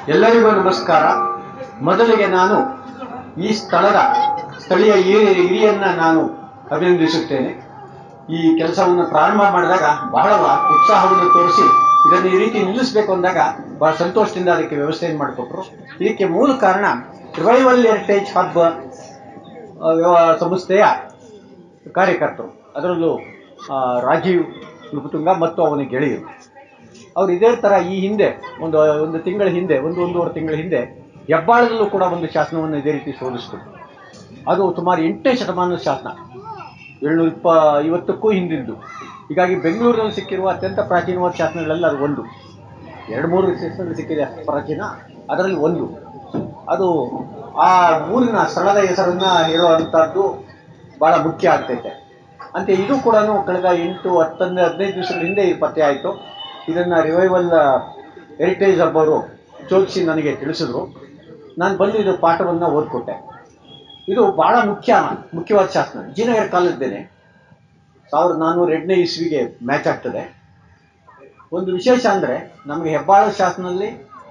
ಎಲ್ಲರಿಗೂ ನಮಸ್ಕಾರ ಮೊದಲಿಗೆ ನಾನು ಈ ಸ್ಥಳದ ಸ್ಥಳೀಯ ಹಿರಿಯ- ಹಿರಿಯನ್ನ ನಾನು ಅಭಿನಂದಿಸುತ್ತೇನೆ ಈ ಕೆಲಸವನ್ನು ಪ್ರಾರಂಭ ಮಾಡಿದಾಗ ಬಹಳ ಉತ್ಸಾಹವನ್ನು ತೋರಿಸಿ ಇದನ್ನು ಈ ರೀತಿ ನಿಲ್ಲಿಸಬೇಕು ಅಂದಾಗ ಬಹಳ ಸಂತೋಷದಿಂದ ಅದಕ್ಕೆ ವ್ಯವಸ್ಥೆಯನ್ನು ಮಾಡಿಕೊಟ್ರು ಇದಕ್ಕೆ ಮೂಲ ಕಾರಣ ರಿವೈವಲ್ ಹೆರಿಟೇಜ್ ಹಬ್ ಆ, ವ್ಯವ- ಸಂಸ್ಥೆಯ ಕಾರ್ಯಕರ್ತರು ಅದರಲ್ಲೂ ಆ, ರಾಜೀವ್ ನೃಪತುಂಗ ಮತ್ತು ಅವನ ಗೆಳೆಯರು ಅವ್ರು ಇದೇ ಥರ ಈ ಹಿಂದೆ ಒಂದು ಒಂದು ತಿಂಗಳ ಹಿಂದೆ ಒಂದು ಒಂದೂವರೆ ತಿಂಗಳ ಹಿಂದೆ ಹೆಬ್ಬಾಳದಲ್ಲೂ ಕೂಡ ಒಂದು ಶಾಸನವನ್ನು ಇದೇ ರೀತಿ ಶೋಧಿಸಿದ್ರು ಅದು ಸುಮಾರು ಎಂಟನೇ ಶತಮಾನದ ಶಾಸನ ಏಳ್ನೂರ ಇಪ್ಪ ಐವತ್ತಕ್ಕೂ ಹಿಂದಿದ್ದು ಹೀಗಾಗಿ ಬೆಂಗಳೂರಿನಲ್ಲಿ ಸಿಕ್ಕಿರುವ ಅತ್ಯಂತ ಪ್ರಾಚೀನವಾದ ಶಾಸನಗಳೆಲ್ಲ ಅದು ಒಂದು ಎರಡು ಮೂರು ಶಾಸನಗಳು ಸಿಕ್ಕಿದೆ ಅಷ್ಟು ಪ್ರಾಚೀನ ಅದರಲ್ಲಿ ಒಂದು ಅದು ಆ ಊರಿನ ಸ್ಥಳದ ಹೆಸರನ್ನ ಇರುವಂಥದ್ದು ಭಾಳ ಮುಖ್ಯ ಆಗ್ತೈತೆ ಅಂತೆ ಇದು ಕೂಡ ಕಳೆದ ಎಂಟು ಹತ್ತೊಂದು ಹದಿನೈದು ದಿವಸಗಳ ಹಿಂದೆ ಇದು ಪತ್ತೆ ಆಯಿತು ಇದನ್ನು ರಿವೈವಲ್ ಹೆರಿಟೇಜ್ ಹಬ್ಬವರು ಚೋದಿಸಿ ನನಗೆ ತಿಳಿಸಿದ್ರು ನಾನು ಬಂದು ಇದು ಪಾಠವನ್ನು ಓದ್ಕೊಟ್ಟೆ ಇದು ಬಹಳ ಮುಖ್ಯ ಮುಖ್ಯವಾದ ಶಾಸನ ವಿಜಯನಗರ ಕಾಲದ್ದೇನೆ ಸಾವಿರದ ನಾನ್ನೂರ ಎರಡನೇ ಇಸ್ವಿಗೆ ಮ್ಯಾಚ್ ಆಗ್ತದೆ ಒಂದು ವಿಶೇಷ ಅಂದರೆ ನಮಗೆ ಹೆಬ್ಬಾಳ ಶಾಸನದಲ್ಲಿ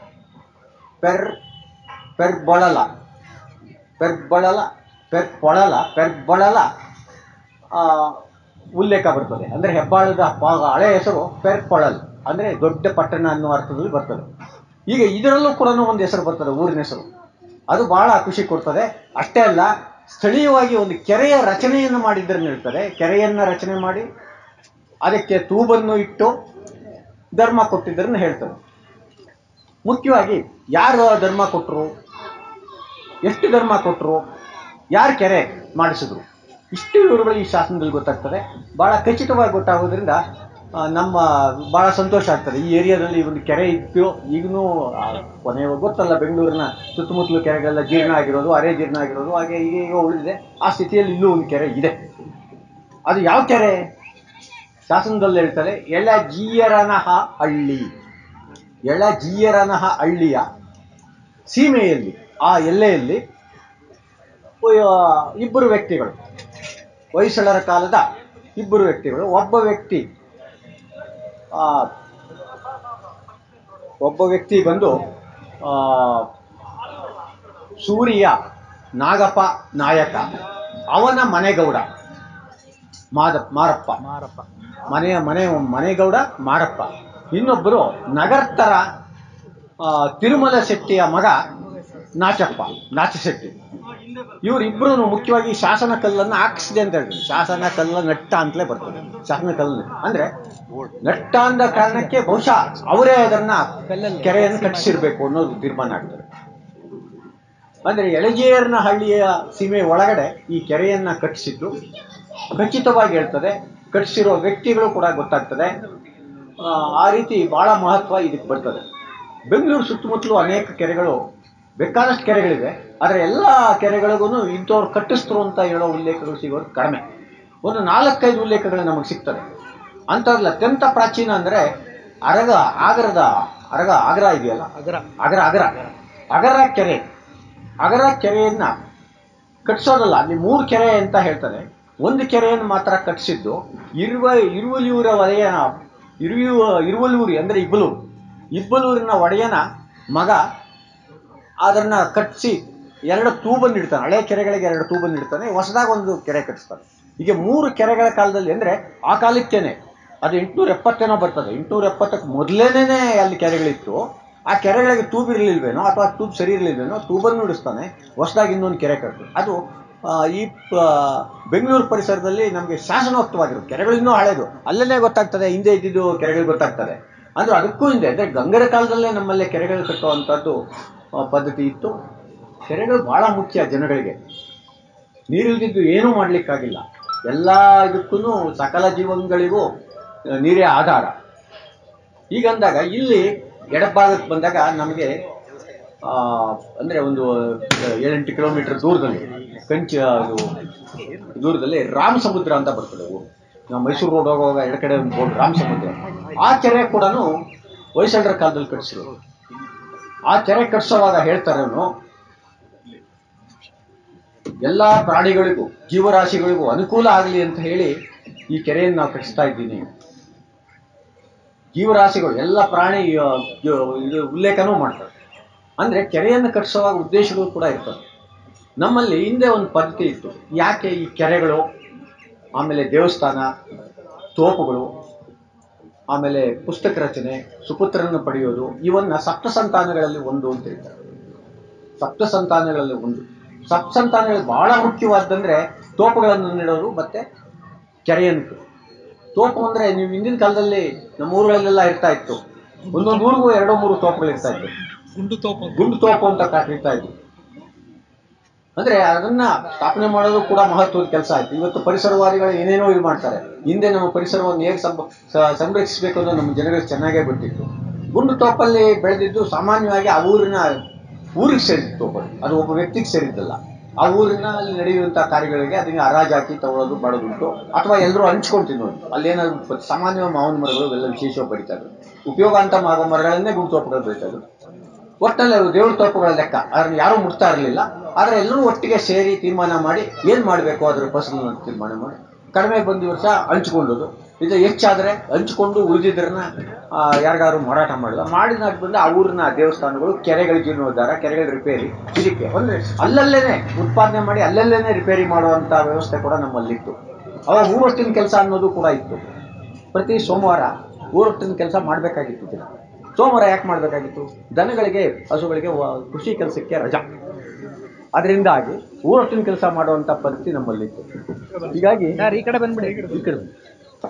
ಪೆರ್ ಪೆರ್ ಬಳಲ ಪೆರ್ ಬಳಲ ಪೆರ್ ಪೊಳಲ ಪೆರ್ ಬಳಲ ಆ, ಉಲ್ಲೇಖ ಬರ್ತದೆ ಅಂದರೆ ಹೆಬ್ಬಾಳದ ಪ- ಹಳೆ ಹೆಸರು ಪೆರ್ ಪೊಳಲ್ ಅಂದರೆ ದೊಡ್ಡ ಪಟ್ಟಣ ಅನ್ನೋ ಅರ್ಥದಲ್ಲಿ ಬರ್ತದೆ ಈಗ ಇದರಲ್ಲೂ ಕೂಡ ಒಂದು ಹೆಸರು ಬರ್ತದೆ ಊರಿನ ಹೆಸರು ಅದು ಬಹಳ ಖುಷಿ ಕೊಡ್ತದೆ ಅಷ್ಟೇ ಅಲ್ಲ ಸ್ಥಳೀಯವಾಗಿ ಒಂದು ಕೆರೆಯ ರಚನೆಯನ್ನು ಮಾಡಿದ್ದರನ್ನು ಹೇಳ್ತಾರೆ ಕೆರೆಯನ್ನು ರಚನೆ ಮಾಡಿ ಅದಕ್ಕೆ ತೂಬನ್ನು ಇಟ್ಟು ಧರ್ಮ ಕೊಟ್ಟಿದ್ದರನ್ನು ಹೇಳ್ತಾರೆ ಮುಖ್ಯವಾಗಿ ಯಾರು ಧರ್ಮ ಕೊಟ್ಟರು ಎಷ್ಟು ಧರ್ಮ ಕೊಟ್ಟರು ಯಾರು ಕೆರೆ ಮಾಡಿಸಿದ್ರು ಇಷ್ಟು ವಿವರಗಳು ಈ ಶಾಸನದಲ್ಲಿ ಗೊತ್ತಾಗ್ತದೆ ಭಾಳ ಖಚಿತವಾಗಿ ಗೊತ್ತಾಗೋದ್ರಿಂದ ಆ, ನಮ್ಮ ಭಾಳ ಸಂತೋಷ ಆಗ್ತದೆ ಈ ಏರಿಯಾದಲ್ಲಿ ಒಂದು ಕೆರೆ ಇತ್ತು ಈಗಲೂ ಕೊನೆಯ ಗೊತ್ತಲ್ಲ ಬೆಂಗಳೂರಿನ ಸುತ್ತಮುತ್ತಲು ಕೆರೆಗಳೆಲ್ಲ ಜೀರ್ಣ ಆಗಿರೋದು ಅರೆ ಜೀರ್ಣ ಆಗಿರೋದು ಹಾಗೆ ಈಗ ಈಗ ಉಳಿದಿದೆ ಆ ಸ್ಥಿತಿಯಲ್ಲಿ ಇಲ್ಲೂ ಒಂದು ಕೆರೆ ಇದೆ ಅದು ಯಾವ ಕೆರೆ ಶಾಸನದಲ್ಲಿ ಹೇಳ್ತಾರೆ ಎಳಜೀಯರನಹ ಹಳ್ಳಿ ಎಳಜೀಯರನಹ ಹಳ್ಳಿಯ ಸೀಮೆಯಲ್ಲಿ ಆ ಎಲ್ಲೆಯಲ್ಲಿ ಉ- ಇಬ್ಬರು ವ್ಯಕ್ತಿಗಳು ಹೊಯ್ಸಳರ ಕಾಲದ ಇಬ್ಬರು ವ್ಯಕ್ತಿಗಳು ಒಬ್ಬ ವ್ಯಕ್ತಿ ಆ, ಒಬ್ಬ ವ್ಯಕ್ತಿ ಬಂದು ಆ, ಸೂರಿಯ ನಾಗಪ್ಪ ನಾಯಕ ಅವನ ಮನೆಗೌಡ ಮಾದ ಮಾರಪ್ಪ ಮಾರಪ್ಪ ಮನೆಯ ಮನೆ ಮನೆಗೌಡ ಮಾರಪ್ಪ ಇನ್ನೊಬ್ಬರು ನಗರ್ತರ ಆ, ತಿರುಮಲ ಶೆಟ್ಟಿಯ ಮಗ ನಾಚಪ್ಪ ನಾಚಶೆಟ್ಟಿ ಇವರಿಬ್ಬರು ಮುಖ್ಯವಾಗಿ ಶಾಸನ ಕಲ್ಲನ್ನು ಹಾಕಿಸಿದೆ ಅಂತ ಹೇಳ್ತಾರೆ ಶಾಸನ ಕಲ್ಲ ನಟ್ಟ ಅಂತಲೇ ಬರ್ತದೆ ಶಾಸನ ಕಲ್ಲು ಅಂದ್ರೆ ನಟ್ಟ ಅಂದ ಕಾರಣಕ್ಕೆ ಬಹುಶಃ ಅವರೇ ಅದನ್ನ ಕೆರೆಯನ್ನು ಕಟ್ಟಿಸಿರ್ಬೇಕು ಅನ್ನೋದು ತೀರ್ಮಾನ ಆಗ್ತದೆ ಅಂದ್ರೆ ಎಳಜೇರ್ನ ಹಳ್ಳಿಯ ಸೀಮೆ ಒಳಗಡೆ ಈ ಕೆರೆಯನ್ನ ಕಟ್ಟಿಸಿದ್ದು ಖಚಿತವಾಗಿ ಹೇಳ್ತದೆ ಕಟ್ಟಿಸಿರೋ ವ್ಯಕ್ತಿಗಳು ಕೂಡ ಗೊತ್ತಾಗ್ತದೆ ಆ, ಆ ರೀತಿ ಬಹಳ ಮಹತ್ವ ಇದಕ್ಕೆ ಬರ್ತದೆ ಬೆಂಗಳೂರು ಸುತ್ತಮುತ್ತಲು ಅನೇಕ ಕೆರೆಗಳು ಬೇಕಾದಷ್ಟು ಕೆರೆಗಳಿವೆ ಆದರೆ ಎಲ್ಲ ಕೆರೆಗಳಿಗೂ ಇಂಥವ್ರು ಕಟ್ಟಿಸ್ತರು ಅಂತ ಹೇಳೋ ಉಲ್ಲೇಖಗಳು ಸಿಗೋದು ಕಡಿಮೆ ಒಂದು ನಾಲ್ಕೈದು ಉಲ್ಲೇಖಗಳು ನಮಗೆ ಸಿಗ್ತದೆ ಅಂಥದ್ರಲ್ಲಿ ಅತ್ಯಂತ ಪ್ರಾಚೀನ ಅಂದರೆ ಅರಗ ಆಗರದ ಅರಗ ಆಗ್ರ ಇದೆಯಲ್ಲ ಅಗರ ಅಗರ ಅಗರ ಅಗರ ಕೆರೆ ಅಗರ ಕೆರೆಯನ್ನ ಕಟ್ಟಿಸೋದಲ್ಲ ಅಲ್ಲಿ ಮೂರು ಕೆರೆ ಅಂತ ಹೇಳ್ತಾರೆ ಒಂದು ಕೆರೆಯನ್ನು ಮಾತ್ರ ಕಟ್ಟಿಸಿದ್ದು ಇರುವ ಇರುವಲಿಯೂರ ವಲಯ ಇರುವ ಇರುವಲೂರಿ ಅಂದರೆ ಇಬ್ಬಲೂರು ಇಬ್ಬಲೂರಿನ ಒಡೆಯನ ಮಗ ಅದನ್ನ ಕಟ್ಟಿಸಿ ಎರಡು ತೂಬನ್ನು ಇಡ್ತಾನೆ ಹಳೆ ಕೆರೆಗಳಿಗೆ ಎರಡು ತೂಬನ್ನು ಇಡ್ತಾನೆ ಹೊಸದಾಗಿ ಒಂದು ಕೆರೆ ಕಟ್ಟಿಸ್ತಾನೆ ಹೀಗೆ ಮೂರು ಕೆರೆಗಳ ಕಾಲದಲ್ಲಿ ಅಂದರೆ ಆ ಕಾಲಕ್ಕೇನೆ ಅದು ಎಂಟುನೂರ ಎಪ್ಪತ್ತೇನೋ ಬರ್ತದೆ ಎಂಟುನೂರ ಎಪ್ಪತ್ತಕ್ಕೆ ಮೊದಲೇನೇ ಅಲ್ಲಿ ಕೆರೆಗಳಿತ್ತು ಆ ಕೆರೆಗಳಿಗೆ ತೂಬ್ ಇರಲಿಲ್ವೇನೋ ಅಥವಾ ತೂಬ್ ಸರಿ ಇರಲಿಲ್ವೇನೋ ತೂಬನ್ನು ಇಡಿಸ್ತಾನೆ ಹೊಸದಾಗಿ ಇನ್ನೊಂದು ಕೆರೆ ಕಟ್ತು ಅದು ಆ, ಈ ಪ- ಬೆಂಗಳೂರು ಪರಿಸರದಲ್ಲಿ ನಮಗೆ ಶಾಸನೋಕ್ತವಾಗಿರುತ್ತೆ ಕೆರೆಗಳು ಇನ್ನೂ ಹಳೇದು ಅಲ್ಲೇ ಗೊತ್ತಾಗ್ತದೆ ಹಿಂದೆ ಇದ್ದಿದ್ದು ಕೆರೆಗಳು ಗೊತ್ತಾಗ್ತದೆ ಅಂದ್ರೆ ಅದಕ್ಕೂ ಹಿಂದೆ ಅಂದರೆ ಗಂಗರ ಕಾಲದಲ್ಲೇ ನಮ್ಮಲ್ಲೇ ಕೆರೆಗಳು ಕಟ್ಟುವಂಥದ್ದು ಆ, ಪದ್ಧತಿ ಇತ್ತು ಕೆರೆಗಳು ಬಹಳ ಮುಖ್ಯ ಜನಗಳಿಗೆ ನೀರಿಲ್ದಿದ್ದು ಏನೂ ಮಾಡಲಿಕ್ಕಾಗಿಲ್ಲ ಎಲ್ಲ ಇದಕ್ಕೂ ಸಕಲ ಜೀವನಗಳಿಗೂ ಆ, ನೀರೇ ಆಧಾರ ಹೀಗಂದಾಗ ಇಲ್ಲಿ ಎಡಭಾಗಕ್ಕೆ ಬಂದಾಗ ನಮಗೆ ಆ, ಅಂದ್ರೆ ಒಂದು ಏಳೆಂಟು ಕಿಲೋಮೀಟರ್ ದೂರದಲ್ಲಿ ಕಂಚ ಅದು ದೂರದಲ್ಲಿ ರಾಮ ಸಮುದ್ರ ಅಂತ ಬರ್ತದೆ ಊರು ನಾವು ಮೈಸೂರು ರೋಡ್ ಹೋಗುವಾಗ ಎಡಗಡೆ ಒಂದು ಬೋರ್ಡ್ ರಾಮ ಸಮುದ್ರ ಆ ಕೆರೆ ಕೂಡ ಹೊಯ್ಸಳರ ಕಾಲದಲ್ಲಿ ಕಟ್ಟಿಸಿರೋದು ಆ ಕೆರೆ ಕಟ್ಟಿಸೋವಾಗ ಹೇಳ್ತಾರೆ ಅವನು ಎಲ್ಲ ಪ್ರಾಣಿಗಳಿಗೂ ಜೀವರಾಶಿಗಳಿಗೂ ಅನುಕೂಲ ಆಗಲಿ ಅಂತ ಹೇಳಿ ಈ ಕೆರೆಯನ್ನು ನಾವು ಕಟ್ಟಿಸ್ತಾ ಇದ್ದೀನಿ ಜೀವರಾಶಿಗಳು ಎಲ್ಲ ಪ್ರಾಣಿ ಆ, ಜ- ಇದು ಉಲ್ಲೇಖನೂ ಮಾಡ್ತಾರೆ ಅಂದರೆ ಕೆರೆಯನ್ನು ಕಟ್ಟಿಸುವಾಗ ಉದ್ದೇಶಗಳು ಕೂಡ ಇರ್ತವೆ ನಮ್ಮಲ್ಲಿ ಹಿಂದೆ ಒಂದು ಪದ್ಧತಿ ಇತ್ತು ಯಾಕೆ ಈ ಕೆರೆಗಳು ಆಮೇಲೆ ದೇವಸ್ಥಾನ ತೋಪುಗಳು ಆಮೇಲೆ ಪುಸ್ತಕ ರಚನೆ ಸುಪುತ್ರರನ್ನು ಪಡೆಯೋದು ಇವನ್ನ ಸಪ್ತ ಸಂತಾನಗಳಲ್ಲಿ ಒಂದು ಅಂತ ಹೇಳ್ತಾರೆ ಸಪ್ತ ಸಂತಾನಗಳಲ್ಲಿ ಒಂದು ಸಪ್ತ ಸಂತಾನಗಳಲ್ಲಿ ಬಹಳ ಮುಖ್ಯವಾದಂದ್ರೆ ತೋಪುಗಳನ್ನು ನೆಡೋದು ಮತ್ತೆ ಕೆರೆಯನ್ನು ತೋಪು ಅಂದ್ರೆ ನೀವು ಹಿಂದಿನ ಕಾಲದಲ್ಲಿ ನಮ್ಮ ಊರುಗಳಲ್ಲೆಲ್ಲ ಇರ್ತಾ ಇತ್ತು ಒಂದೊಂದು ಊರಿಗೂ ಎರಡೋ ಮೂರು ತೋಪುಗಳು ಇರ್ತಾ ಇತ್ತು ಗುಂಡು ತೋಪ ಗುಂಡು ತೋಪು ಅಂತ ಕರೀತಾ ಇದ್ವಿ ಅಂದ್ರೆ ಅದನ್ನ ಸ್ಥಾಪನೆ ಮಾಡೋದು ಕೂಡ ಮಹತ್ವದ ಕೆಲಸ ಆಯ್ತು ಇವತ್ತು ಪರಿಸರವಾದಿಗಳು ಏನೇನೋ ಇದು ಮಾಡ್ತಾರೆ ಹಿಂದೆ ನಮ್ಮ ಪರಿಸರವನ್ನು ಹೇಗೆ ಸಂಬ ಸ- ಸಂರಕ್ಷಿಸಬೇಕು ಅನ್ನೋದು ನಮ್ಮ ಜನರಿಗೆ ಚೆನ್ನಾಗೇ ಗೊತ್ತಿತ್ತು ಗುಂಡು ತೋಪಲ್ಲಿ ಬೆಳೆದಿದ್ದು ಸಾಮಾನ್ಯವಾಗಿ ಆ ಊರಿನ ಊರಿಗೆ ಸೇರಿದ ತೋಪ ಅದು ಒಬ್ಬ ವ್ಯಕ್ತಿಗೆ ಸೇರಿದ್ದಲ್ಲ ಆ ಊರಿನ ಅಲ್ಲಿ ನಡೆಯುವಂತಹ ಕಾರ್ಯಗಳಿಗೆ ಅದನ್ನ ಹರಾಜು ಹಾಕಿ ತಗೊಳ್ಳೋದು ಮಾಡೋದುಂಟು ಅಥವಾ ಎಲ್ಲರೂ ಹಂಚ್ಕೊಂಡು ತಿನ್ನೋದು ಅಲ್ಲೇನಾದ್ರು ಸಾಮಾನ್ಯವಾಗಿ ಮಾವಿನ ಮರಗಳು ಇವೆಲ್ಲ ವಿಶೇಷವಾಗಿ ಬೆಳೀತಾ ಇದ್ರು ಉಪಯೋಗ ಅಂತ ಆಗೋ ಮರಗಳನ್ನೇ ಗುಂಡು ತೋಪಗಳು ಬೆಳೀತಾ ಇದ್ರು ಒಟ್ಟಲ್ಲಿ ಅವು ದೇವ್ರ ತೋಪುಗಳ ಲೆಕ್ಕ ಅದನ್ನ ಯಾರೂ ಮುಟ್ತಾ ಇರಲಿಲ್ಲ ಆದರೆ ಎಲ್ಲರೂ ಒಟ್ಟಿಗೆ ಸೇರಿ ತೀರ್ಮಾನ ಮಾಡಿ ಏನು ಮಾಡಬೇಕು ಅದರ ಫಸಲನ್ನು ತೀರ್ಮಾನ ಮಾಡಿ ಕಡಿಮೆ ಬಂದ ವರ್ಷ ಹಂಚ್ಕೊಂಡೋದು ಇದು ಹೆಚ್ಚಾದರೆ ಹಂಚ್ಕೊಂಡು ಉಳಿದಿದ್ರನ್ನ ಯಾರಿಗಾರು ಮಾರಾಟ ಮಾಡಿದ ಮಾಡಿದ ಬಂದು ಆ ಊರಿನ ದೇವಸ್ಥಾನಗಳು ಕೆರೆಗಳ ಜೀರ್ಣೋದ್ಧಾರ ಕೆರೆಗಳ ರಿಪೇರಿ ಇದಕ್ಕೆ ಅಂದ್ರೆ ಅಲ್ಲಲ್ಲೇನೆ ಉತ್ಪಾದನೆ ಮಾಡಿ ಅಲ್ಲಲ್ಲೇನೆ ರಿಪೇರಿ ಮಾಡುವಂಥ ವ್ಯವಸ್ಥೆ ಕೂಡ ನಮ್ಮಲ್ಲಿತ್ತು ಅವಾಗ ಊರೊಟ್ಟಿನ ಕೆಲಸ ಅನ್ನೋದು ಕೂಡ ಇತ್ತು ಪ್ರತಿ ಸೋಮವಾರ ಊರೊಟ್ಟಿನ ಕೆಲಸ ಮಾಡಬೇಕಾಗಿತ್ತು ದಿನ ಸೋಮವಾರ ಯಾಕೆ ಮಾಡಬೇಕಾಗಿತ್ತು ದನಗಳಿಗೆ ಹಸುಗಳಿಗೆ ವ- ಕೃಷಿ ಕೆಲಸಕ್ಕೆ ರಜಾ ಅದರಿಂದಾಗಿ ಊರೊಟ್ಟಿನ ಕೆಲಸ ಮಾಡುವಂಥ ಪದ್ಧತಿ ನಮ್ಮಲ್ಲಿತ್ತು ಹೀಗಾಗಿ ಯಾರು ಈ ಕಡೆ ಬಂದ್ಬಿಡಿ ಈ ಕಡೆ ಬನ್ನಿ.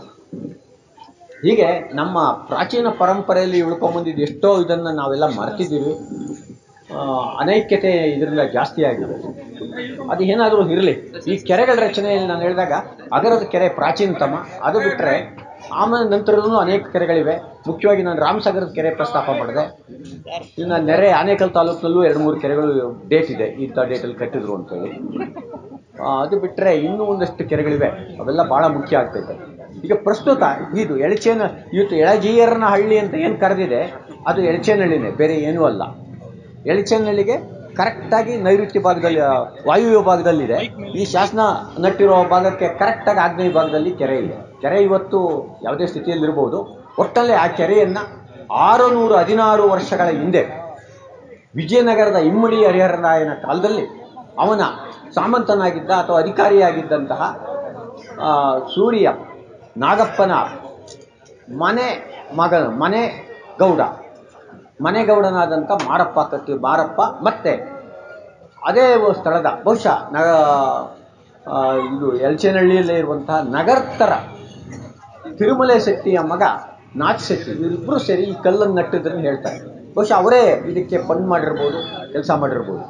ಹೀಗೆ ನಮ್ಮ ಪ್ರಾಚೀನ ಪರಂಪರೆಯಲ್ಲಿ ಉಳ್ಕೊಂಬಂದಿದ್ದು ಎಷ್ಟೋ ಇದನ್ನ ನಾವೆಲ್ಲ ಮರ್ತಿದ್ದೀವಿ ಆ, ಅನೈಕ್ಯತೆ ಇದರಿಂದ ಜಾಸ್ತಿ ಆಗಿದೆ ಅದು ಏನಾದರೂ ಇರಲಿ ಈ ಕೆರೆಗಳ ರಚನೆಯಲ್ಲಿ ನಾನು ಹೇಳಿದಾಗ ಅದರದ ಕೆರೆ ಪ್ರಾಚೀನತಮ ಅದು ಬಿಟ್ಟರೆ ಆಮೇಲೆ ನಂತರದೂ ಅನೇಕ ಕೆರೆಗಳಿವೆ ಮುಖ್ಯವಾಗಿ ನಾನು ರಾಮಸಾಗರದ ಕೆರೆ ಪ್ರಸ್ತಾಪ ಮಾಡಿದೆ ಇನ್ನು ನೆರೆ ಆನೇಕಲ್ ತಾಲೂಕಿನಲ್ಲೂ ಎರಡು ಮೂರು ಕೆರೆಗಳು ಡೇಟ್ ಇದೆ ಇಂಥ ಡೇಟಲ್ಲಿ ಕಟ್ಟಿದ್ರು ಅಂತೇಳಿ ಆ, ಅದು ಬಿಟ್ಟರೆ ಇನ್ನೂ ಒಂದಷ್ಟು ಕೆರೆಗಳಿವೆ ಅವೆಲ್ಲ ಭಾಳ ಮುಖ್ಯ ಆಗ್ತೈತೆ ಈಗ ಪ್ರಸ್ತುತ ಇದು ಎಳಚೇನ ಇವತ್ತು ಎಳಜೀಯರನ ಹಳ್ಳಿ ಅಂತ ಏನು ಕರೆದಿದೆ ಅದು ಎಳಚೇನಹಳ್ಳಿನೇ ಬೇರೆ ಏನೂ ಅಲ್ಲ ಎಳಚೇನಹಳ್ಳಿಗೆ ಕರೆಕ್ಟಾಗಿ ನೈಋತ್ಯ ಭಾಗದಲ್ಲಿ ಆ, ವಾಯುವ್ಯ ಭಾಗದಲ್ಲಿದೆ ಈ ಶಾಸನ ನಟ್ಟಿರೋ ಭಾಗಕ್ಕೆ ಕರೆಕ್ಟಾಗಿ ಆಗ್ನೇಯ ಭಾಗದಲ್ಲಿ ಕೆರೆ ಇದೆ ಕೆರೆ ಇವತ್ತು ಯಾವುದೇ ಸ್ಥಿತಿಯಲ್ಲಿರ್ಬೋದು ಒಟ್ಟಲ್ಲಿ ಆ ಕೆರೆಯನ್ನು ಆರು ನೂರ ಹದಿನಾರು ವರ್ಷಗಳ ಹಿಂದೆ ವಿಜಯನಗರದ ಇಮ್ಮಡಿ ಹರಿಹರರಾಯನ ಕಾಲದಲ್ಲಿ ಅವನ ಸಾಮಂತನಾಗಿದ್ದ ಅಥವಾ ಅಧಿಕಾರಿಯಾಗಿದ್ದಂತಹ ಆ, ಸೂರ್ಯ ನಾಗಪ್ಪನ ಮನೆ ಮಗ ಮನೆ ಗೌಡ ಮನೆಗೌಡನಾದಂಥ ಮಾರಪ್ಪ ಕಟ್ಟಿ ಮಾರಪ್ಪ ಮತ್ತೆ ಅದೇ ಒ- ಸ್ಥಳದ ಬಹುಶಃ ನ ಆ, ಇದು ಎಲ್ಚೇನಹಳ್ಳಿಯಲ್ಲೇ ಇರುವಂತಹ ನಗರ್ತರ ತಿರುಮಲೆ ಶೆಟ್ಟಿಯ ಮಗ ನಾಚ್ ಶೆಟ್ಟಿ ಇವರಿಬ್ಬರು ಸೇರಿ ಈ ಕಲ್ಲನ್ನು ನಟ್ಟಿದ್ದನ್ನು ಹೇಳ್ತಾರೆ ಬಹುಶಃ ಅವರೇ ಇದಕ್ಕೆ ಫಂಡ್ ಮಾಡಿರ್ಬೋದು ಕೆಲಸ ಮಾಡಿರ್ಬೋದು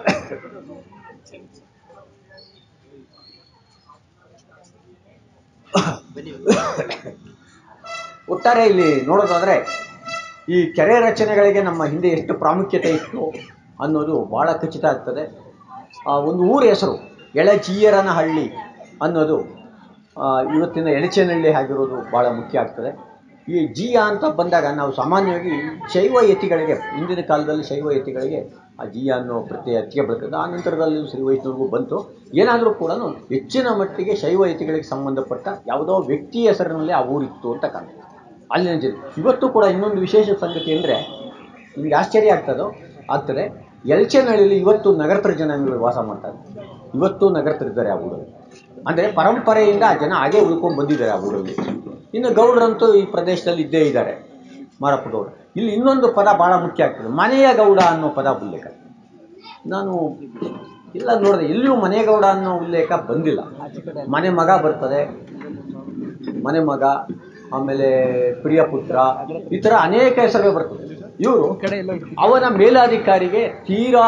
ಒಟ್ಟಾರೆ ಇಲ್ಲಿ ನೋಡೋದಾದ್ರೆ ಈ ಕೆರೆ ರಚನೆಗಳಿಗೆ ನಮ್ಮ ಹಿಂದೆ ಎಷ್ಟು ಪ್ರಾಮುಖ್ಯತೆ ಇತ್ತು ಅನ್ನೋದು ಬಹಳ ಖಚಿತ ಆಗ್ತದೆ ಆ, ಒಂದು ಊರ ಹೆಸರು ಎಳಚೀಯರನಹಳ್ಳಿ ಅನ್ನೋದು ಆ, ಇವತ್ತಿನ ಎಳಚೇನಹಳ್ಳಿ ಆಗಿರೋದು ಭಾಳ ಮುಖ್ಯ ಆಗ್ತದೆ ಈ ಜಿಯ ಅಂತ ಬಂದಾಗ ನಾವು ಸಾಮಾನ್ಯವಾಗಿ ಶೈವ ಯತಿಗಳಿಗೆ ಹಿಂದಿನ ಕಾಲದಲ್ಲಿ ಶೈವ ಯತಿಗಳಿಗೆ ಆ ಜಿಯ ಅನ್ನೋ ಪ್ರತ್ಯಯ ಅತಿಗೆ ಬರ್ತದೆ ಆ ನಂತರದಲ್ಲಿ ಶ್ರೀ ವೈಷ್ಣವರಿಗೂ ಬಂತು ಏನಾದರೂ ಕೂಡ ಹೆಚ್ಚಿನ ಮಟ್ಟಿಗೆ ಶೈವ ಯತಿಗಳಿಗೆ ಸಂಬಂಧಪಟ್ಟ ಯಾವುದೋ ವ್ಯಕ್ತಿ ಹೆಸರಿನಲ್ಲಿ ಆ ಊರಿತ್ತು ಅಂತ ಕಾಣ್ತದೆ ಅಲ್ಲಿನ ಜನ ಇವತ್ತು ಕೂಡ ಇನ್ನೊಂದು ವಿಶೇಷ ಸಂಗತಿ ಅಂದರೆ ನಿಮಗೆ ಆಶ್ಚರ್ಯ ಆಗ್ತದೋ ಆಗ್ತದೆ ಎಲ್ಚೇನಹಳ್ಳಿಯಲ್ಲಿ ಇವತ್ತು ನಗರತರ ಜನಾಂಗಗಳು ವಾಸ ಮಾಡ್ತಾರೆ ಇವತ್ತು ನಗರತರಿದ್ದಾರೆ ಆ ಊರಲ್ಲಿ ಅಂದರೆ ಪರಂಪರೆಯಿಂದ ಆ ಜನ ಹಾಗೆ ಉಳ್ಕೊಂಡು ಬಂದಿದ್ದಾರೆ ಆ ಊರಲ್ಲಿ ಇನ್ನು ಗೌಡರಂತೂ ಈ ಪ್ರದೇಶದಲ್ಲಿ ಇದ್ದೇ ಇದ್ದಾರೆ ಮಾರಪ್ಪ ಗೌಡ ಇಲ್ಲಿ ಇನ್ನೊಂದು ಪದ ಭಾಳ ಮುಖ್ಯ ಆಗ್ತದೆ ಮನೆಯ ಗೌಡ ಅನ್ನೋ ಪದ ಉಲ್ಲೇಖ ನಾನು ಇಲ್ಲ ನೋಡಿದೆ ಎಲ್ಲಿಯೂ ಮನೆಗೌಡ ಅನ್ನೋ ಉಲ್ಲೇಖ ಬಂದಿಲ್ಲ ಮನೆ ಮಗ ಬರ್ತದೆ ಮನೆ ಮಗ ಆಮೇಲೆ ಪ್ರಿಯಪುತ್ರ ಈ ಥರ ಅನೇಕ ಹೆಸರುಗಳು ಬರ್ತದೆ ಇವರು ಕಡೆ ಎಲ್ಲೋ ಇಟ್ಟು ಅವನ ಮೇಲಾಧಿಕಾರಿಗೆ ತೀರಾ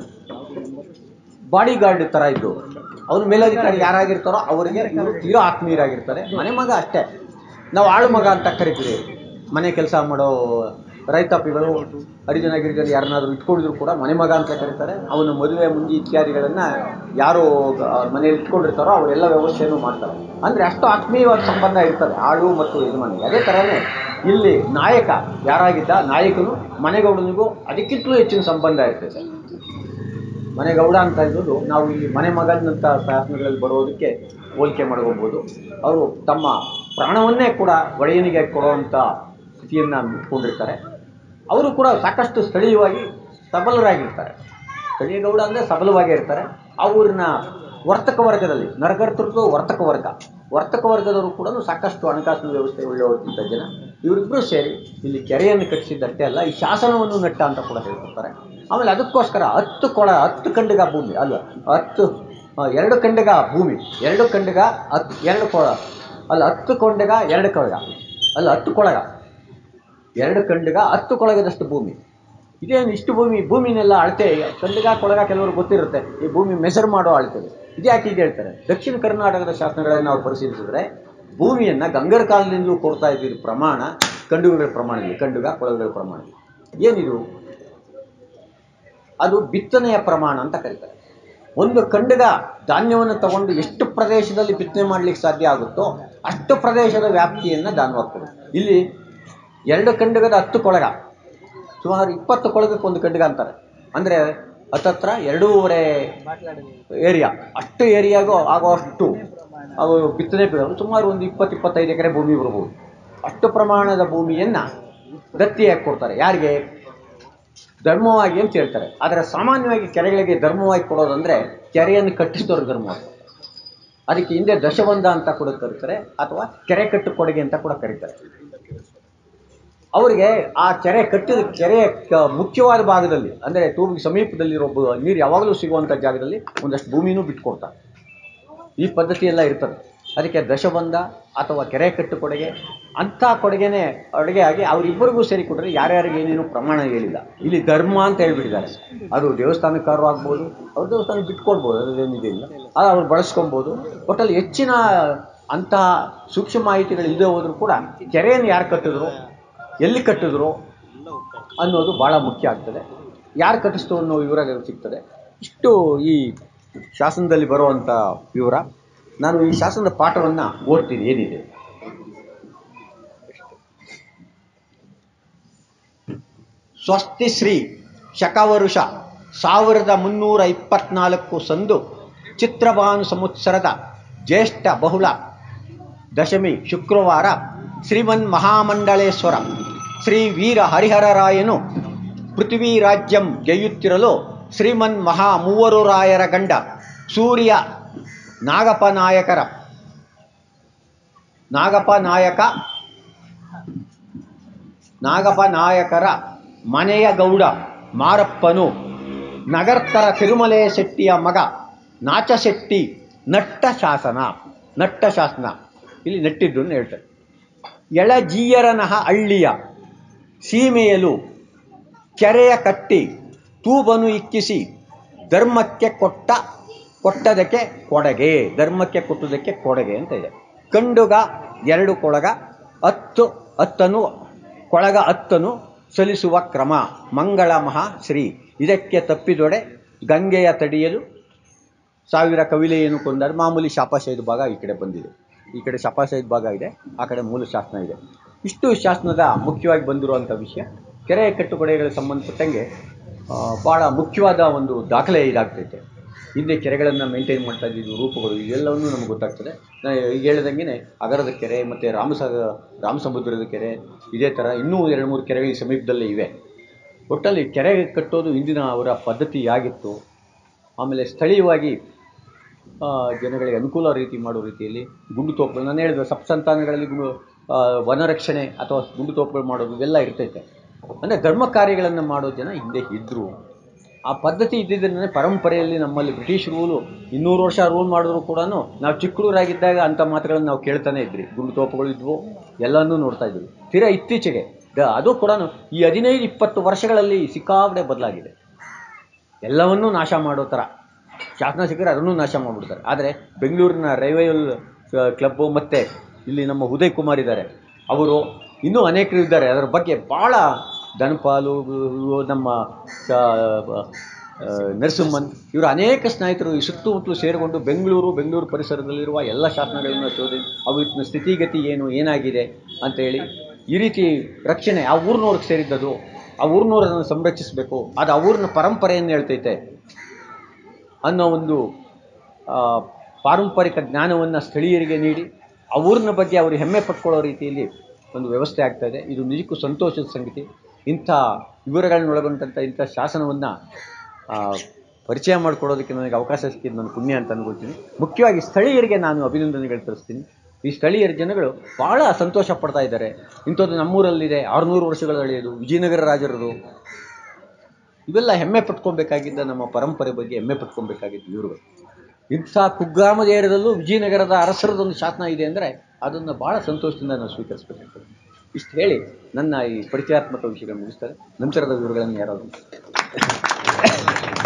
ಬಾಡಿ ಗಾರ್ಡ್ ಥರ ಇದ್ದು ಅವನ ಮೇಲಾಧಿಕಾರಿ ಯಾರಾಗಿರ್ತಾರೋ ಅವರಿಗೆ ಇವರು ತೀರಾ ಆತ್ಮೀಯರಾಗಿರ್ತಾರೆ ಮನೆ ಮಗ ಅಷ್ಟೇ ನಾವು ಆಳು ಮಗ ಅಂತ ಕರಿತೀವಿ ಮನೆ ಕೆಲಸ ಮಾಡೋ ರೈತಾಪಿಗಳು ಹರಿಜನ ಗಿರಿಜನ ಯಾರನ್ನಾದ್ರೂ ಇಟ್ಕೊಂಡಿದ್ರು ಕೂಡ ಮನೆ ಮಗ ಅಂತ ಕರೀತಾರೆ ಅವನ ಮದುವೆ ಮುಂಜಿ ಇತ್ಯಾದಿಗಳನ್ನ ಯಾರು ಆ, ಮನೆಯಲ್ಲಿ ಇಟ್ಕೊಂಡಿರ್ತಾರೋ ಅವರೆಲ್ಲ ವ್ಯವಸ್ಥೆಯನ್ನು ಮಾಡ್ತಾರೆ ಅಂದರೆ ಅಷ್ಟು ಆತ್ಮೀಯವಾದ ಸಂಬಂಧ ಇರ್ತದೆ ಆಳು ಮತ್ತು ಯಜಮಾನಿಗೆ ಅದೇ ಥರನೇ ಇಲ್ಲಿ ನಾಯಕ ಯಾರಾಗಿದ್ದ ನಾಯಕನು ಮನೆಗೌಡನಿಗೂ ಅದಕ್ಕಿಂತಲೂ ಹೆಚ್ಚಿನ ಸಂಬಂಧ ಇರ್ತದೆ ಮನೆಗೌಡ ಅಂತ ಇದ್ದದ್ದು ನಾವು ಈ ಮನೆ ಮಗನಂತ ಶಾಸನಗಳಲ್ಲಿ ಬರೋದಕ್ಕೆ ಹೋಲಿಕೆ ಮಾಡ್ಕೋಬೋದು ಅವರು ತಮ್ಮ ಪ್ರಾಣವನ್ನೇ ಕೂಡ ಒಡೆಯನಿಗೆ ಕೊಡುವಂಥ ಸ್ಥಿತಿಯನ್ನು ಇಟ್ಕೊಂಡಿರ್ತಾರೆ ಅವರು ಕೂಡ ಸಾಕಷ್ಟು ಸ್ಥಳೀಯವಾಗಿ ಸಬಲರಾಗಿರ್ತಾರೆ ಸ್ಥಳೀಯ ಗೌಡ ಅಂದರೆ ಸಬಲವಾಗಿ ಇರ್ತಾರೆ ಆ ಊರಿನ ವರ್ತಕ ವರ್ಗದಲ್ಲಿ ನರಕರ್ತೃತ್ವ ವರ್ತಕ ವರ್ಗ ವರ್ತಕ ವರ್ಗದವರು ಕೂಡ ಸಾಕಷ್ಟು ಹಣಕಾಸಿನ ವ್ಯವಸ್ಥೆ ಒಳ್ಳೆಯವ್ರಿಗಿದ್ದ ಜನ ಇವರಿಬ್ಬರು ಸೇರಿ ಇಲ್ಲಿ ಕೆರೆಯನ್ನು ಕಟ್ಟಿಸಿದ್ದಷ್ಟೇ ಅಲ್ಲ ಈ ಶಾಸನವನ್ನು ನೆಟ್ಟ ಅಂತ ಕೂಡ ಹೇಳ್ಕೊಡ್ತಾರೆ ಆಮೇಲೆ ಅದಕ್ಕೋಸ್ಕರ ಹತ್ತು ಕೊಳ ಹತ್ತು ಖಂಡಿಗ ಭೂಮಿ ಅಲ್ಲ ಹತ್ತು ಆ, ಎರಡು ಖಂಡಿಗ ಭೂಮಿ ಎರಡು ಖಂಡಿಗ ಹತ್ತು ಎರಡು ಕೊಳ ಅಲ್ಲ ಹತ್ತು ಕೊಂಡಗ ಎರಡು ಕೊಳಗ ಅಲ್ಲ ಹತ್ತು ಕೊಳಗ ಎರಡು ಖಂಡಿಗ ಹತ್ತು ಕೊಳಗದಷ್ಟು ಭೂಮಿ ಇದೇನು ಇಷ್ಟು ಭೂಮಿ ಭೂಮಿನೆಲ್ಲ ಅಳತೆ ಖಂಡಿಗ ಕೊಳಗ ಕೆಲವರು ಗೊತ್ತಿರುತ್ತೆ ಈ ಭೂಮಿ ಮೆಸರ್ ಮಾಡೋ ಅಳತೆದು ಇದು ಯಾಕೆ ಹೀಗೆ ಹೇಳ್ತಾರೆ ದಕ್ಷಿಣ ಕರ್ನಾಟಕದ ಶಾಸನಗಳನ್ನು ನಾವು ಪರಿಶೀಲಿಸಿದ್ರೆ ಭೂಮಿಯನ್ನು ಗಂಗರ ಕಾಲದಿಂದಲೂ ಕೊಡ್ತಾ ಇದ್ದಿದ್ದ ಪ್ರಮಾಣ ಕಂಡುಗಳ ಪ್ರಮಾಣದಲ್ಲಿ ಕಂಡುಗ ಕೊಳಗಗಳ ಪ್ರಮಾಣ ಏನಿದು ಅದು ಬಿತ್ತನೆಯ ಪ್ರಮಾಣ ಅಂತ ಕರೀತಾರೆ ಒಂದು ಖಂಡಗ ಧಾನ್ಯವನ್ನು ತಗೊಂಡು ಎಷ್ಟು ಪ್ರದೇಶದಲ್ಲಿ ಬಿತ್ತನೆ ಮಾಡಲಿಕ್ಕೆ ಸಾಧ್ಯ ಆಗುತ್ತೋ ಅಷ್ಟು ಪ್ರದೇಶದ ವ್ಯಾಪ್ತಿಯನ್ನು ದಾನವಾಗಿ ಕೊಡು ಇಲ್ಲಿ ಎರಡು ಖಂಡಗದ ಹತ್ತು ಕೊಳಗ ಸುಮಾರು ಇಪ್ಪತ್ತು ಕೊಳಗಕ್ಕೆ ಒಂದು ಖಂಡಗ ಅಂತಾರೆ ಅಂದರೆ ಹತ್ತತ್ರ ಎರಡೂವರೆ ಏರಿಯಾ ಅಷ್ಟು ಏರಿಯಾಗೂ ಆಗೋ ಅಷ್ಟು ಅವು ಬಿತ್ತನೆ ಬೀಳೋದು ಸುಮಾರು ಒಂದು ಇಪ್ಪತ್ತು ಇಪ್ಪತ್ತೈದು ಎಕರೆ ಭೂಮಿ ಬರ್ಬೋದು ಅಷ್ಟು ಪ್ರಮಾಣದ ಭೂಮಿಯನ್ನು ದತ್ತಿಯಾಗಿ ಕೊಡ್ತಾರೆ ಯಾರಿಗೆ ಧರ್ಮವಾಗಿ ಅಂತ ಹೇಳ್ತಾರೆ ಆದರೆ ಸಾಮಾನ್ಯವಾಗಿ ಕೆರೆಗಳಿಗೆ ಧರ್ಮವಾಗಿ ಕೊಡೋದಂದ್ರೆ ಕೆರೆಯನ್ನು ಕಟ್ಟಿಸಿದವ್ರ ಧರ್ಮವಾಗಿ ಅದಕ್ಕೆ ಹಿಂದೆ ದಶಬಂಧ ಅಂತ ಕೂಡ ಕರೀತಾರೆ ಅಥವಾ ಕೆರೆ ಕಟ್ಟು ಕೊಡುಗೆ ಅಂತ ಕೂಡ ಕರೀತಾರೆ ಅವರಿಗೆ ಆ ಕೆರೆ ಕಟ್ಟಿದ ಕೆರೆಯ ಕ- ಮುಖ್ಯವಾದ ಭಾಗದಲ್ಲಿ ಅಂದರೆ ತೂಬಿಗೆ ಸಮೀಪದಲ್ಲಿರೋ ಬ- ನೀರು ಯಾವಾಗಲೂ ಸಿಗುವಂಥ ಜಾಗದಲ್ಲಿ ಒಂದಷ್ಟು ಭೂಮಿನೂ ಬಿಟ್ಕೊಡ್ತಾರೆ ಈ ಪದ್ಧತಿ ಎಲ್ಲ ಇರ್ತದೆ ಅದಕ್ಕೆ ದಶಬಂಧ ಅಥವಾ ಕೆರೆ ಕಟ್ಟು ಕೊಡುಗೆ ಅಂಥ ಕೊಡುಗೆನೇ ಅಡುಗೆ ಆಗಿ ಅವರಿಬ್ಬರಿಗೂ ಸೇರಿ ಕೊಟ್ಟರೆ ಯಾರ್ಯಾರಿಗೆ ಏನೇನು ಪ್ರಮಾಣ ಹೇಳಿಲ್ಲ ಇಲ್ಲಿ ಧರ್ಮ ಅಂತ ಹೇಳ್ಬಿಟ್ಟಿದ್ದಾರೆ ಅದು ದೇವಸ್ಥಾನಕ್ಕಾರು ಆಗ್ಬೋದು ಅವ್ರ ದೇವಸ್ಥಾನಕ್ಕೆ ಬಿಟ್ಕೊಡ್ಬೋದು ಅದೇನಿದೆ ಇಲ್ಲ ಅದು ಅವ್ರು ಬಳಸ್ಕೊಬೋದು ಒಟ್ಟಲ್ಲಿ ಹೆಚ್ಚಿನ ಅಂತಹ ಸೂಕ್ಷ್ಮ ಮಾಹಿತಿಗಳು ಇಲ್ಲದೆ ಹೋದರೂ ಕೂಡ ಕೆರೆಯನ್ನು ಯಾರು ಕಟ್ಟಿದ್ರು ಎಲ್ಲಿ ಕಟ್ಟಿದ್ರು ಅನ್ನೋದು ಭಾಳ ಮುಖ್ಯ ಆಗ್ತದೆ ಯಾರು ಕಟ್ಟಿಸ್ತು ಅನ್ನೋ ವಿವರ ಸಿಗ್ತದೆ ಇಷ್ಟು ಈ ಶಾಸನದಲ್ಲಿ ಬರುವಂಥ ವಿವರ ನಾನು ಈ ಶಾಸನದ ಪಾಠವನ್ನು ಓದ್ತೀನಿ ಏನಿದೆ ಸ್ವಸ್ತಿ ಶ್ರೀ ಶಕವರುಷ ಸಾವಿರದ ಮುನ್ನೂರ ಇಪ್ಪತ್ನಾಲ್ಕು ಸಂದು ಚಿತ್ರಭಾನು ಸಂವತ್ಸರದ ಜ್ಯೇಷ್ಠ ಬಹುಳ ದಶಮಿ ಶುಕ್ರವಾರ ಶ್ರೀಮನ್ ಮಹಾಮಂಡಳೇಶ್ವರ ಶ್ರೀ ವೀರ ಹರಿಹರರಾಯನು ಪೃಥ್ವಿ ರಾಜ್ಯಂ ಗೆಯ್ಯುತ್ತಿರಲು ಶ್ರೀಮನ್ ಮಹಾ ಮೂವರು ರಾಯರ ಗಂಡ ಸೂರ್ಯ ನಾಗಪ ನಾಯಕರ ನಾಗಪ ನಾಯಕ ನಾಗಪ ನಾಯಕರ ಮನೆಯ ಗೌಡ ಮಾರಪ್ಪನು ನಗರ್ತರ ತಿರುಮಲೆ ಶೆಟ್ಟಿಯ ಮಗ ನಾಚಶೆಟ್ಟಿ ನಟ್ಟ ಶಾಸನ ನಟ್ಟ ಶಾಸನ ಇಲ್ಲಿ ನೆಟ್ಟಿದ್ದು ಅಂತ ಹೇಳ್ತಾರೆ ಎಳಜೀಯರನಹ ಹಳ್ಳಿಯ ಸೀಮೆಯಲು ಕೆರೆಯ ಕಟ್ಟಿ ತೂಬನು ಇಕ್ಕಿಸಿ ಧರ್ಮಕ್ಕೆ ಕೊಟ್ಟ ಕೊಟ್ಟದಕ್ಕೆ ಕೊಡಗೆ ಧರ್ಮಕ್ಕೆ ಕೊಟ್ಟದಕ್ಕೆ ಕೊಡಗೆ ಅಂತ ಇದೆ ಕಂಡುಗ ಎರಡು ಕೊಳಗ ಹತ್ತು ಹತ್ತನು ಕೊಳಗ ಹತ್ತನು ಸಲ್ಲಿಸುವ ಕ್ರಮ ಮಂಗಳ ಮಹಾ ಶ್ರೀ ಇದಕ್ಕೆ ತಪ್ಪಿದೊಡೆ ಗಂಗೆಯ ತಡಿಯಲು ಸಾವಿರ ಕವಿಲೆಯನ್ನು ಕೊಂಡರೆ ಮಾಮೂಲಿ ಶಾಪಾಶಯದ ಭಾಗ ಈ ಕಡೆ ಬಂದಿದೆ ಈ ಕಡೆ ಶಾಪಾಶಯದ ಭಾಗ ಇದೆ ಆ ಕಡೆ ಮೂಲ ಶಾಸನ ಇದೆ ಇಷ್ಟು ಶಾಸನದ ಮುಖ್ಯವಾಗಿ ಬಂದಿರುವಂಥ ವಿಷಯ ಕೆರೆ ಕಟ್ಟುಕೊಡೆಗಳಿಗೆ ಸಂಬಂಧಪಟ್ಟಂಗೆ ಆ, ಭಾಳ ಮುಖ್ಯವಾದ ಒಂದು ದಾಖಲೆ ಇದಾಗ್ತೈತೆ ಹಿಂದೆ ಕೆರೆಗಳನ್ನು ಮೇಂಟೈನ್ ಮಾಡ್ತಾ ಇದ್ದಿದ್ದು ರೂಪಗಳು ಇವೆಲ್ಲವನ್ನೂ ನಮಗೆ ಗೊತ್ತಾಗ್ತದೆ ನಾನು ಈಗ ಹೇಳ್ದಂಗೆ ಅಗರದ ಕೆರೆ ಮತ್ತು ರಾಮಸಾಗ ರಾಮಸಮುದ್ರದ ಕೆರೆ ಇದೇ ಥರ ಇನ್ನೂ ಎರಡು ಮೂರು ಕೆರೆಗಳು ಈ ಸಮೀಪದಲ್ಲೇ ಇವೆ ಒಟ್ಟಲ್ಲಿ ಕೆರೆ ಕಟ್ಟೋದು ಇಂದಿನ ಅವರ ಪದ್ಧತಿ ಆಗಿತ್ತು ಆಮೇಲೆ ಸ್ಥಳೀಯವಾಗಿ ಆ, ಜನಗಳಿಗೆ ಅನುಕೂಲ ರೀತಿ ಮಾಡೋ ರೀತಿಯಲ್ಲಿ ಗುಂಡು ತೋಪುಗಳು ನಾನು ಹೇಳಿದ ಸಪ್ತಂತಾನಗಳಲ್ಲಿ ಗುಂಡು ಆ, ವನರಕ್ಷಣೆ ಅಥವಾ ಗುಂಡು ತೋಪುಗಳು ಮಾಡೋದು ಇವೆಲ್ಲ ಇರ್ತೈತೆ ಅಂದರೆ ಧರ್ಮ ಕಾರ್ಯಗಳನ್ನು ಮಾಡೋ ಜನ ಹಿಂದೆ ಇದ್ದರು ಆ ಪದ್ಧತಿ ಇದ್ದಿದ್ದರಿಂದ ಪರಂಪರೆಯಲ್ಲಿ ನಮ್ಮಲ್ಲಿ ಬ್ರಿಟಿಷ್ ರೂಲು ಇನ್ನೂರು ವರ್ಷ ರೂಲ್ ಮಾಡಿದ್ರು ಕೂಡ ನಾವು ಚಿಕ್ಕಡೂರಾಗಿದ್ದಾಗ ಅಂಥ ಮಾತುಗಳನ್ನು ನಾವು ಕೇಳ್ತಾನೆ ಇದ್ರಿ ಗುಂಡು ತೋಪುಗಳು ಇದ್ವು ಎಲ್ಲವನ್ನೂ ನೋಡ್ತಾ ಇದ್ವಿ ತೀರಾ ಇತ್ತೀಚೆಗೆ ದ- ಅದು ಕೂಡ ಈ ಹದಿನೈದು ಇಪ್ಪತ್ತು ವರ್ಷಗಳಲ್ಲಿ ಸಿಕ್ಕಾಪಟ್ಟೆ ಬದಲಾಗಿದೆ ಎಲ್ಲವನ್ನೂ ನಾಶ ಮಾಡೋ ಥರ ಶಾಸನ ಸಿಕ್ಕರೆ ಅದನ್ನು ನಾಶ ಮಾಡಿಬಿಡ್ತಾರೆ ಆದರೆ ಬೆಂಗಳೂರಿನ ರೈವಲ್ ಕ್ಲಬ್ಬು ಮತ್ತು ಇಲ್ಲಿ ನಮ್ಮ ಉದಯ್ ಕುಮಾರ್ ಇದ್ದಾರೆ ಅವರು ಇನ್ನೂ ಅನೇಕರು ಇದ್ದಾರೆ ಅದರ ಬಗ್ಗೆ ಭಾಳ ಧನಪಾಲು ಇವ್ರು ನಮ್ಮ ಆ, ಆ, ನರಸಿಂಹನ್ ಇವರು ಅನೇಕ ಸ್ನೇಹಿತರು ಈ ಸುತ್ತಮುತ್ತಲು ಸೇರಿಕೊಂಡು ಬೆಂಗಳೂರು ಬೆಂಗಳೂರು ಪರಿಸರದಲ್ಲಿರುವ ಎಲ್ಲ ಶಾಸನಗಳನ್ನು ಶೋಧನೆ ಅವಿನ ಸ್ಥಿತಿಗತಿ ಏನು ಏನಾಗಿದೆ ಅಂತೇಳಿ ಈ ರೀತಿ ರಕ್ಷಣೆ ಆ ಊರಿನವ್ರಿಗೆ ಸೇರಿದ್ದದು ಆ ಊರಿನವ್ರನ್ನು ಸಂರಕ್ಷಿಸಬೇಕು ಅದು ಆ ಊರಿನ ಪರಂಪರೆಯನ್ನು ಹೇಳ್ತೈತೆ ಅನ್ನೋ ಒಂದು ಆ, ಪಾರಂಪರಿಕ ಜ್ಞಾನವನ್ನು ಸ್ಥಳೀಯರಿಗೆ ನೀಡಿ ಆ ಊರಿನ ಬಗ್ಗೆ ಅವರು ಹೆಮ್ಮೆ ಪಟ್ಕೊಳ್ಳೋ ರೀತಿಯಲ್ಲಿ ಒಂದು ವ್ಯವಸ್ಥೆ ಆಗ್ತಾ ಇದೆ ಇದು ನಿಜಕ್ಕೂ ಸಂತೋಷದ ಸಂಗತಿ ಇಂಥ ವಿವರಗಳನ್ನ ಒಳಗೊಂಡಂಥ ಇಂಥ ಶಾಸನವನ್ನು ಪರಿಚಯ ಮಾಡಿಕೊಡೋದಕ್ಕೆ ನನಗೆ ಅವಕಾಶ ಸಿಕ್ಕಿದ್ದು ನನ್ನ ಪುಣ್ಯ ಅಂತ ಅನ್ಕೊಳ್ತೀನಿ ಮುಖ್ಯವಾಗಿ ಸ್ಥಳೀಯರಿಗೆ ನಾನು ಅಭಿನಂದನೆಗಳು ತಿಳಿಸ್ತೀನಿ ಈ ಸ್ಥಳೀಯರ ಜನಗಳು ಭಾಳ ಸಂತೋಷ ಪಡ್ತಾ ಇದ್ದಾರೆ ಇಂಥದ್ದು ನಮ್ಮೂರಲ್ಲಿದೆ ಆರುನೂರು ವರ್ಷಗಳ ಹಳೆಯದು ವಿಜಯನಗರ ರಾಜರದು ಇವೆಲ್ಲ ಹೆಮ್ಮೆ ಪಟ್ಕೊಬೇಕಾಗಿದ್ದ ನಮ್ಮ ಪರಂಪರೆ ಬಗ್ಗೆ ಹೆಮ್ಮೆ ಪಟ್ಕೊಬೇಕಾಗಿದ್ದು ಇವರು ಇಂಥ ಕುಗ್ರಾಮದ ಏರಿಯಾದಲ್ಲೂ ವಿಜಯನಗರದ ಅರಸರದೊಂದು ಶಾಸನ ಇದೆ ಅಂದರೆ ಅದನ್ನು ಭಾಳ ಸಂತೋಷದಿಂದ ನಾವು ಸ್ವೀಕರಿಸಬೇಕಾಗ್ತದೆ ಇಷ್ಟು ಹೇಳಿ ನನ್ನ ಈ ಪರಿಚಯಾತ್ಮಕ ವಿಷಯಗಳನ್ನು ಮುಗಿಸ್ತಾರೆ ನಂತರದ ವಿವರಗಳನ್ನು ಯಾರಾದರೂ